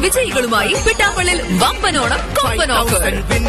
വിജയികളുമായി പിട്ടാപ്പള്ളിൽ വമ്പനോണം കൊമ്പൻ ഓഫർ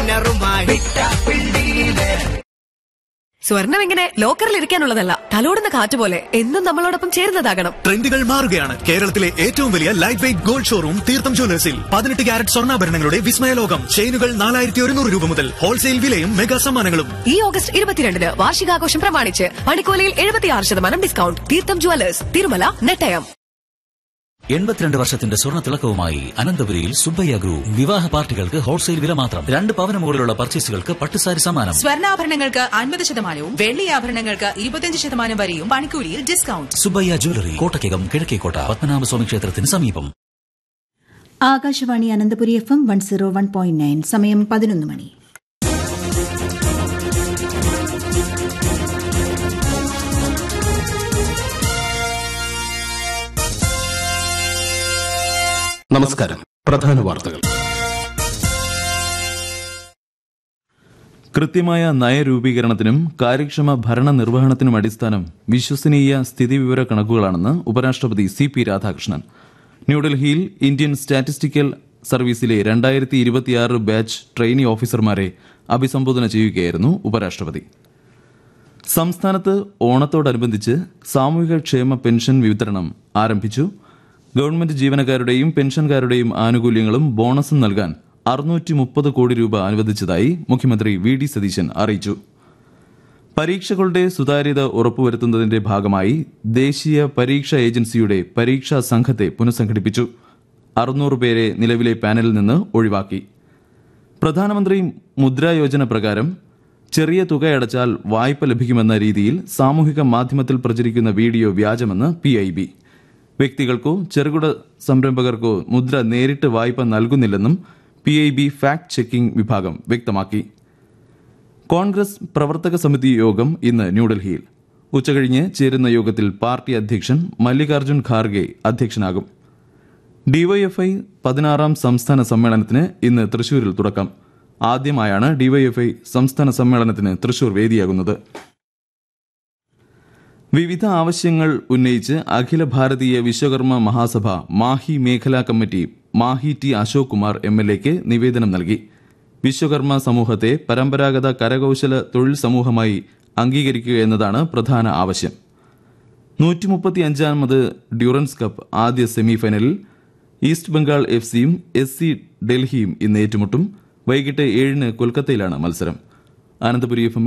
സ്വർണം ഇങ്ങനെ ലോക്കറിൽ ഇരിക്കാനുള്ളതല്ല തലോടുന്ന കാറ്റ് പോലെ എന്നും നമ്മളോടൊപ്പം ചേരുന്നതാകണം ട്രെൻഡുകൾ മാറുകയാണ് കേരളത്തിലെ ഏറ്റവും വലിയ ലൈറ്റ് വെയിറ്റ് ഗോൾഡ് ഷോറൂം തീർത്ഥം ജ്വല്ലേഴ്സിൽ പതിനെട്ട് ക്യാരറ്റ് സ്വർണ്ണാഭരണങ്ങളുടെ വിസ്മയ ലോകം ചെയിനുകൾ നാലായിരത്തി ഒരുന്നൂറ് രൂപ മുതൽ ഹോൾസെയിൽ വിലയും മെഗാ സമ്മാനങ്ങളും ഈ ഓഗസ്റ്റ് ഇരുപത്തിരണ്ടിന് വാർഷികാഘോഷം പ്രമാണിച്ച് പണിക്കോലയിൽ എഴുപത്തിയാറ് ശതമാനം ഡിസ്കൗണ്ട് തീർത്ഥം ജുവലേഴ്സ് തിരുമല നെട്ടയം എൺപത്തിരണ്ട് വർഷത്തിന്റെ സ്വർണ്ണ തിളക്കവുമായി അനന്തപുരിയിൽ സുബ്ബയ്യ ഗ്രൂപ്പ് വിവാഹ പാർട്ടികൾക്ക് ഹോൾസെയിൽ വില മാത്രം രണ്ട് പവന മുകളിലുള്ള പർച്ചേസുകൾക്ക് പട്ടുസാരി സമ്മാനം സ്വർണ്ണാഭരണങ്ങൾക്ക് അൻപത് ശതമാനവും വെള്ളി ആഭരണങ്ങൾക്ക് ഇരുപത്തിയഞ്ച് ശതമാനം വരെയും പണിക്കൂലിയിൽ ഡിസ്കൗണ്ട് സുബ്ബയ്യ ജ്വല്ലറി കോട്ടയ്ക്കകം കിഴക്കേക്കോട്ട പത്മനാഭസ്വാമി ക്ഷേത്രത്തിന് സമീപം Akashvani Ananthapuri F M one zero one point nine സമയം പതിനൊന്ന് മണി നമസ്കാരം പ്രധാന വാർത്തകൾ കൃത്യമായ നയരൂപീകരണത്തിനും കാര്യക്ഷമ ഭരണ നിർവഹണത്തിനും അടിസ്ഥാനം വിശ്വസനീയ സ്ഥിതിവിവര കണക്കുകളാണെന്ന് ഉപരാഷ്ട്രപതി സി പി രാധാകൃഷ്ണൻ ന്യൂഡൽഹിയിൽ ഇന്ത്യൻ സ്റ്റാറ്റിസ്റ്റിക്കൽ സർവീസിലെ രണ്ടായിരത്തി ഇരുപത്തിയാറ് ബാച്ച് ട്രെയിനി ഓഫീസർമാരെ അഭിസംബോധന ചെയ്യുകയായിരുന്നു ഉപരാഷ്ട്രപതി സംസ്ഥാനത്ത് ഓണത്തോടനുബന്ധിച്ച് സാമൂഹികക്ഷേമ പെൻഷൻ വിതരണം ആരംഭിച്ചു ഗവൺമെന്റ് ജീവനക്കാരുടെയും പെൻഷൻകാരുടെയും ആനുകൂല്യങ്ങളും ബോണസും നൽകാൻ അറുന്നൂറ്റി മുപ്പത് കോടി രൂപ അനുവദിച്ചതായി മുഖ്യമന്ത്രി വി ഡി സതീശൻ അറിയിച്ചു പരീക്ഷകളുടെ സുതാര്യത ഉറപ്പുവരുത്തുന്നതിന്റെ ഭാഗമായി ദേശീയ പരീക്ഷാ ഏജൻസിയുടെ പരീക്ഷാ സംഘത്തെ പുനഃസംഘടിപ്പിച്ചു അറുന്നൂറ് പേരെ നിലവിലെ പാനലിൽ നിന്ന് ഒഴിവാക്കി പ്രധാനമന്ത്രി മുദ്രാ യോജന പ്രകാരം ചെറിയ തുകയടച്ചാൽ വായ്പ ലഭിക്കുമെന്ന രീതിയിൽ സാമൂഹിക മാധ്യമത്തിൽ പ്രചരിക്കുന്ന വീഡിയോ വ്യാജമെന്ന് പി ഐ ബി വ്യക്തികൾക്കോ ചെറുകിട സംരംഭകർക്കോ മുദ്ര നേരിട്ട് വായ്പ നൽകുന്നില്ലെന്നും P I B fact checking വിഭാഗം വ്യക്തമാക്കി കോൺഗ്രസ് പ്രവർത്തക സമിതി യോഗം ഇന്ന് ന്യൂഡൽഹിയിൽ ഉച്ചകഴിഞ്ഞ് ചേരുന്ന യോഗത്തിൽ പാർട്ടി അധ്യക്ഷൻ മല്ലികാർജ്ജുൻ ഖാർഗെ അധ്യക്ഷനാകും ഡിവൈഎഫ്ഐ പതിനാറാം സംസ്ഥാന സമ്മേളനത്തിന് ഇന്ന് തൃശൂരിൽ തുടക്കം ആദ്യമായാണ് ഡിവൈഎഫ്ഐ സംസ്ഥാന സമ്മേളനത്തിന് തൃശൂർ വേദിയാകുന്നത് വിവിധ ആവശ്യങ്ങൾ ഉന്നയിച്ച് അഖില ഭാരതീയ വിശ്വകർമ്മ മഹാസഭ മാഹി മേഖലാ committee Mahe T Ashok Kumar M L എക്ക് നിവേദനം നൽകി വിശ്വകർമ്മ സമൂഹത്തെ പരമ്പരാഗത കരകൌശല തൊഴിൽ സമൂഹമായി അംഗീകരിക്കുക എന്നതാണ് പ്രധാന ആവശ്യം നൂറ്റി മുപ്പത്തി അഞ്ചാമത് ഡ്യൂറൻസ് കപ്പ് ആദ്യ സെമിഫൈനലിൽ ഈസ്റ്റ് ബംഗാൾ എഫ് സിയും എസ് സി ഡൽഹിയും ഇന്ന് ഏറ്റുമുട്ടും വൈകിട്ട് ഏഴിന് കൊൽക്കത്തയിലാണ് മത്സരം അനന്തപുരി എഫ്